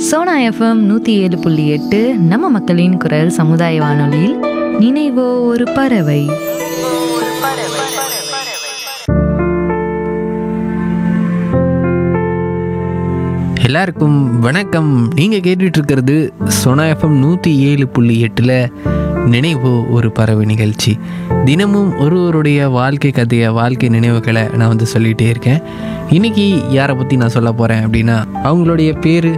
Sona FM நூற்றி ஏழு புள்ளி எட்டு நம்ம மக்களின் குரல் சமுதாய வானொலியில் நினைவோ ஒரு பறவை எல்லாருக்கும் வணக்கம் நீங்கள் கேட்டுட்டு இருக்கிறது சோனா எஃப்எம் நூற்றி ஏழு புள்ளி எட்டில் நினைவு ஒரு பறவை நிகழ்ச்சி தினமும் ஒருவருடைய வாழ்க்கை கதையை வாழ்க்கை நினைவுகளை நான் வந்து சொல்லிகிட்டே இருக்கேன் இன்னைக்கு யாரை பற்றி நான் சொல்ல போகிறேன் அப்படின்னா அவங்களுடைய பேர்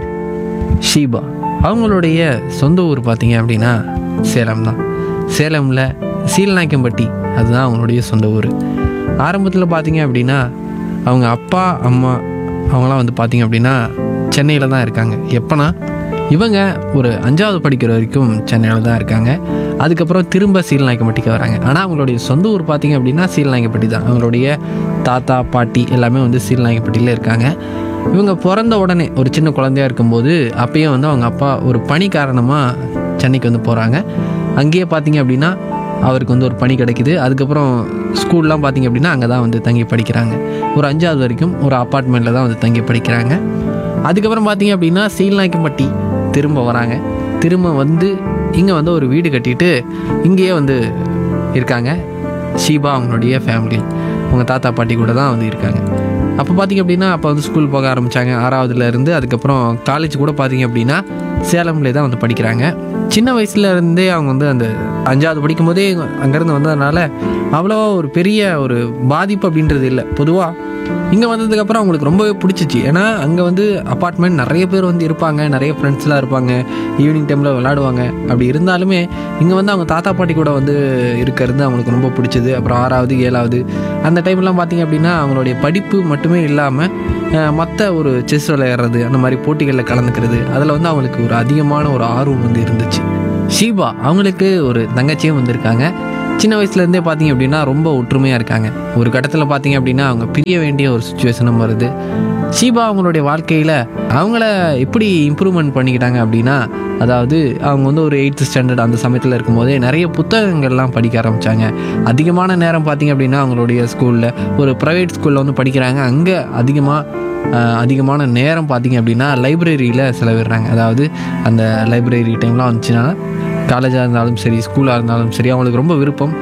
ஷீபா அவங்களுடைய சொந்த ஊர் பார்த்தீங்க அப்படின்னா சேலம் தான் சேலமில் சீல்நாயக்கம்பட்டி அதுதான் அவங்களுடைய சொந்த ஊர் ஆரம்பத்தில் பார்த்தீங்க அப்படின்னா அவங்க அப்பா அம்மா அவங்களாம் வந்து பார்த்தீங்க அப்படின்னா சென்னையில் தான் இருக்காங்க எப்போனா இவங்க ஒரு அஞ்சாவது படிக்கிற வரைக்கும் சென்னையில் தான் இருக்காங்க அதுக்கப்புறம் திரும்ப சீல்நாயக்கம்பட்டிக்கு வராங்க ஆனால் அவங்களுடைய சொந்த ஊர் பார்த்தீங்க அப்படின்னா சீல்நாயக்கம்பட்டி தான் அவங்களுடைய தாத்தா பாட்டி எல்லாமே வந்து சீல்நாயக்கம்பட்டியில் இருக்காங்க இவங்க பிறந்த உடனே ஒரு சின்ன குழந்தையா இருக்கும்போது அப்பயே வந்து அவங்க அப்பா ஒரு பணி காரணமாக சென்னைக்கு வந்து போகிறாங்க அங்கேயே பார்த்தீங்க அப்படின்னா அவருக்கு வந்து ஒரு பணி கிடைக்குது அதுக்கப்புறம் ஸ்கூல்லாம் பார்த்தீங்க அப்படின்னா அங்கே தான் வந்து தங்கி படிக்கிறாங்க ஒரு அஞ்சாவது வரைக்கும் ஒரு அப்பார்ட்மெண்ட்டில் தான் வந்து தங்கி படிக்கிறாங்க அதுக்கப்புறம் பார்த்தீங்க அப்படின்னா சீல்நாய்க்கம்பட்டி திரும்ப வராங்க திரும்ப வந்து இங்கே வந்து ஒரு வீடு கட்டிட்டு இங்கேயே வந்து இருக்காங்க ஷீபா அவங்களுடைய ஃபேமிலி அவங்க தாத்தா பாட்டி கூட தான் வந்து இருக்காங்க அப்போ பார்த்தீங்க அப்படின்னா அப்போ வந்து ஸ்கூல் போக ஆரம்பித்தாங்க ஆறாவதுல இருந்து அதுக்கப்புறம் காலேஜ் கூட பார்த்தீங்க அப்படின்னா சேலம்லேயே தான் வந்து படிக்கிறாங்க சின்ன வயசுல இருந்தே அவங்க வந்து அந்த அஞ்சாவது படிக்கும் போதே அங்கேருந்து வந்ததுனால அவ்வளோவா ஒரு பெரிய ஒரு பாதிப்பு அப்படின்றது இல்லை பொதுவாக இங்கே வந்ததுக்கப்புறம் அவங்களுக்கு ரொம்பவே பிடிச்சிச்சு ஏன்னா அங்கே வந்து அப்பார்ட்மெண்ட் நிறைய பேர் வந்து இருப்பாங்க நிறைய ஃப்ரெண்ட்ஸ்லாம் இருப்பாங்க ஈவினிங் டைமில் விளாடுவாங்க அப்படி இருந்தாலுமே இங்கே வந்து அவங்க தாத்தா பாட்டி கூட வந்து இருக்கிறது அவங்களுக்கு ரொம்ப பிடிச்சது அப்புறம் ஆறாவது ஏழாவது அந்த டைம்லாம் பார்த்தீங்க அப்படின்னா அவங்களுடைய படிப்பு மட்டுமே இல்லாமல் மற்ற ஒரு செஸ் விளையாடுறது அந்த மாதிரி போட்டிகளில் கலந்துக்கிறது அதில் வந்து அவங்களுக்கு ஒரு அதிகமான ஒரு ஆர்வம் வந்து இருந்துச்சு ஷீபா அவங்களுக்கு ஒரு தங்கச்சியும் வந்திருக்காங்க சின்ன வயசுலேருந்தே பார்த்தீங்க அப்படின்னா ரொம்ப ஒற்றுமையாக இருக்காங்க ஒரு கட்டத்தில் பார்த்தீங்க அப்படின்னா அவங்க பிரிய வேண்டிய ஒரு சுச்சுவேஷனும் வருது ஷீபா அவங்களுடைய வாழ்க்கையில் அவங்கள எப்படி இம்ப்ரூவ்மெண்ட் பண்ணிக்கிட்டாங்க அப்படின்னா அதாவது அவங்க வந்து ஒரு எயித்து ஸ்டாண்டர்ட் அந்த சமயத்தில் இருக்கும்போதே நிறைய புத்தகங்கள்லாம் படிக்க ஆரம்பித்தாங்க அதிகமான நேரம் பார்த்தீங்க அப்படின்னா அவங்களுடைய ஸ்கூலில் ஒரு ப்ரைவேட் ஸ்கூலில் வந்து படிக்கிறாங்க அங்கே அதிகமாக ஆஹ் அதிகமான நேரம் பார்த்தீங்க அப்படின்னா லைப்ரரியில் செலவிடுறாங்க அதாவது அந்த லைப்ரரி டைம்லாம் வந்துச்சுன்னா காலேஜாக இருந்தாலும் சரி ஸ்கூலாக இருந்தாலும் சரி அவங்களுக்கு ரொம்ப விருப்பம்